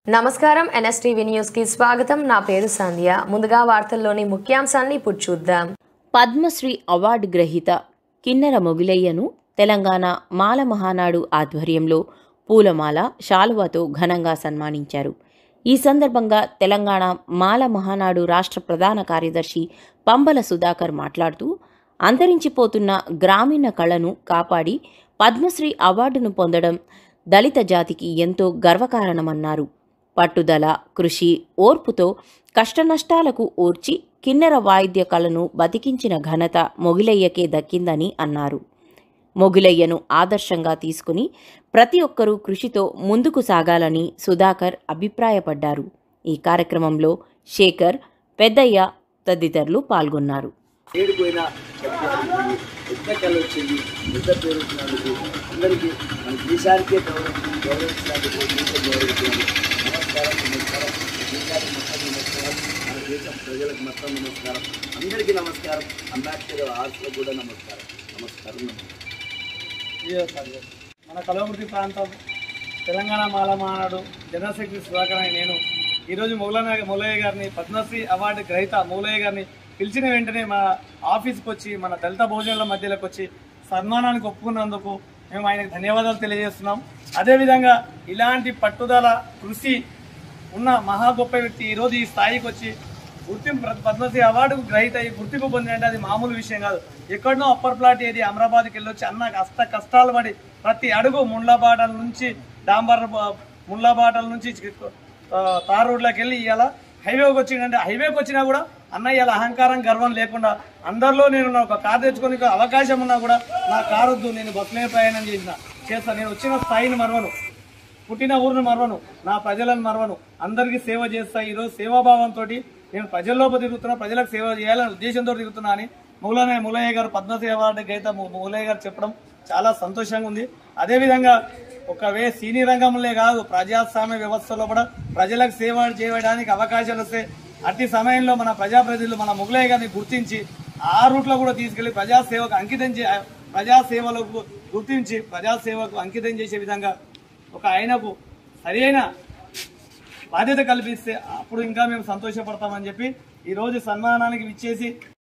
నమస్కారం NSTV news కి స్వాగతం నా పేరు సంధ్య ముందుగా వార్తల్లోని ముఖ్యాంశాన్ని ఇప్పుడు చూద్దాం పద్మశ్రీ అవార్డు గ్రహీత కిన్నెర మొగిలయ్యను తెలంగాణ మాల మహానాడు ఆధ్వర్యంలో పూలమాల శాలువాతో ఘనంగా సన్మానించారు ఈ సందర్భంగా తెలంగాణ మాల మహానాడు రాష్ట్ర ప్రధాన కార్యదర్శి పంబల సుధాకర్ మాట్లాడుతూ అంతరించిపోతున్న గ్రామీణ కళను కాపాడి పద్మశ్రీ అవార్డును పొందడం దళిత జాతికి ఎంతో గర్వకారణమన్నారు పట్టుదల కృషి ఓర్పుతో కష్టనష్టాలకు ఓర్చి కిన్నెర వాయిద్య కళను బతికించిన ఘనత మొగిలయ్యకే దక్కిందని అన్నారు మొగిలయ్యను ఆదర్శంగా తీసుకుని ప్రతి ఒక్కరూ కృషితో ముందుకు సాగాలని సుధాకర్ అభిప్రాయపడ్డారు ఈ కార్యక్రమంలో శేఖర్ పెద్దయ్య తదితరులు పాల్గొన్నారు ఏడిపోయినా పెద్ద కళ వచ్చింది పెద్ద పేరు వచ్చినందుకు అందరికీ మన దేశానికే గౌరవం గౌరవించినందుకు మీకే గౌరవించాను నమస్కారం నమస్కారం దేశానికి మొత్తం నమస్కారం మన దేశం ప్రజలకు మొత్తం నమస్కారం అందరికీ నమస్కారం అంబేద్కర్ ఆర్ట్స్లో కూడా నమస్కారం నమస్కారం నమస్కారం మన కలవృతి ప్రాంతం తెలంగాణ మాల మహానాడు జనరల్ సెక్రటరీ సుధాకర్ అనే నేను ఈరోజు మొగలన మొలయ్య గారిని పద్మశ్రీ అవార్డు గ్రహీత మొగలయ్య గారిని పిలిచిన వెంటనే మా ఆఫీస్కి వచ్చి మన దళిత భోజనాల మధ్యలోకి వచ్చి సన్మానానికి ఒప్పుకున్నందుకు మేము ఆయనకు ధన్యవాదాలు తెలియజేస్తున్నాం అదేవిధంగా ఇలాంటి పట్టుదల కృషి ఉన్న మహా గొప్ప వ్యక్తి ఈరోజు ఈ స్థాయికి వచ్చి గుర్తింపు ప్ర- పద్మశ్రీ అవార్డుకు గ్రహీత అయ్యి గుర్తింపు పొందినంటే అది మామూలు విషయం కాదు ఎక్కడనో అప్పర్ ప్లాట్ ఏది అమరాబాద్కి వెళ్ళొచ్చి అన్న కష్ట కష్టాలు పడి ప్రతి అడుగు ముండ్లబాటల నుంచి డాంబర్ బ- ముండ్లబాటల నుంచి చి- ఆ, తార్ రోడ్లోకి వెళ్ళి ఇవాళ హైవేకి వచ్చిందంటే హైవేకి వచ్చినా కూడా అన్న ఇవాళ అహంకారం గర్వం లేకుండా అందరిలో నేను నా ఒక కారు తెచ్చుకొని అవకాశం ఉన్నా కూడా నా కారు వద్దు నేను బస్సులే ప్రయాణం చేసిన చేస్తాను నేను వచ్చిన స్థాయిని మరవను పుట్టిన ఊరిని మరవను నా ప్రజలను మరవను అందరికీ సేవ చేస్తా ఈరోజు సేవాభావంతో నేను ప్రజల్లోపు తిరుగుతున్నా ప్రజలకు సేవ చేయాలనే ఉద్దేశంతో తిరుగుతున్నా అని మూలనే మూలయ్య గారు పద్మశ్రీ అవార్డు గీత మూలయ్య గారు చెప్పడం చాలా సంతోషంగా ఉంది అదేవిధంగా ఒకవే సినీ రంగంలో కాదు ప్రజాస్వామ్య వ్యవస్థలో కూడా ప్రజలకు సేవ చేయడానికి అవకాశాలు వస్తే అట్టి సమయంలో మన ప్రజాప్రతినిధులు మన ముగలయ్య గారిని గుర్తించి ఆ రూట్లో కూడా తీసుకెళ్లి ప్రజాసేవకు అంకితం చే ప్రజాసేవలకు గుర్తించి ప్రజాసేవకు అంకితం చేసే విధంగా ఒక ఆయనకు సరైన బాధ్యత కల్పిస్తే అప్పుడు ఇంకా మేము సంతోషపడతామని చెప్పి ఈ రోజు సన్మానానికి విచ్చేసి